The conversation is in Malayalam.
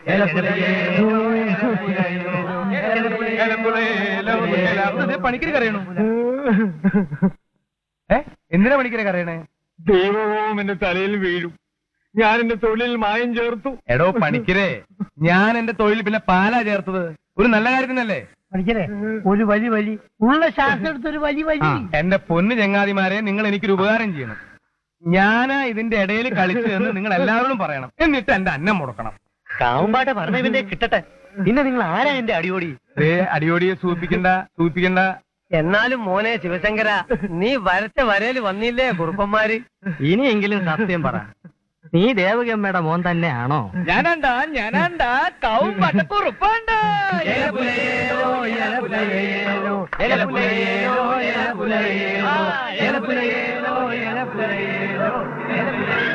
പണിക്കര് കരയണു ഏ എന്തിനാ പണിക്കര് കരയണേ ദൈവവും എന്റെ തലയിൽ വീഴും ഞാൻ എന്റെ തൊഴിലിൽ മായം ചേർത്തു എടോ പണിക്കരെ ഞാൻ എന്റെ തൊഴിൽ പിന്നെ പാലാ ചേർത്തത് ഒരു നല്ല കാര്യത്തിനല്ലേ പഠിക്കലേ ഒരു വലി വലി ഉള്ള ശ്വാസം എടുത്തൊരു വലി വലി എന്റെ പൊന്ന് ചങ്ങാതിമാരെ നിങ്ങൾ എനിക്കൊരു ഉപകാരം ചെയ്യണം ഞാനാ ഇതിന്റെ ഇടയിൽ കളിച്ചു എന്ന് നിങ്ങൾ എല്ലാവരോടും പറയണം എന്നിട്ട് എന്റെ അന്നം മുടക്കണം കാവുമ്പാട്ടെ പറഞ്ഞ ഇവന്റെ കിട്ടട്ടെ പിന്നെ നിങ്ങൾ ആരാ എന്റെ അടിയോടി ദേ അടിയോടിയെ സൂചിപ്പിക്കണ്ട സൂചിപ്പിക്കണ്ട എന്നാലും മോനെ ശിവശങ്കര നീ വരച്ച വരയിൽ വന്നില്ലേ കുറുപ്പന്മാര് ഇനിയെങ്കിലും സത്യം പറ നീ ദേവകമ്മയുടെ മോൻ തന്നെയാണോ ഞാനാണ്ടാ ഞാനാണ്ടാ കവും പട്ടക്കുറുപ്പാണ്ട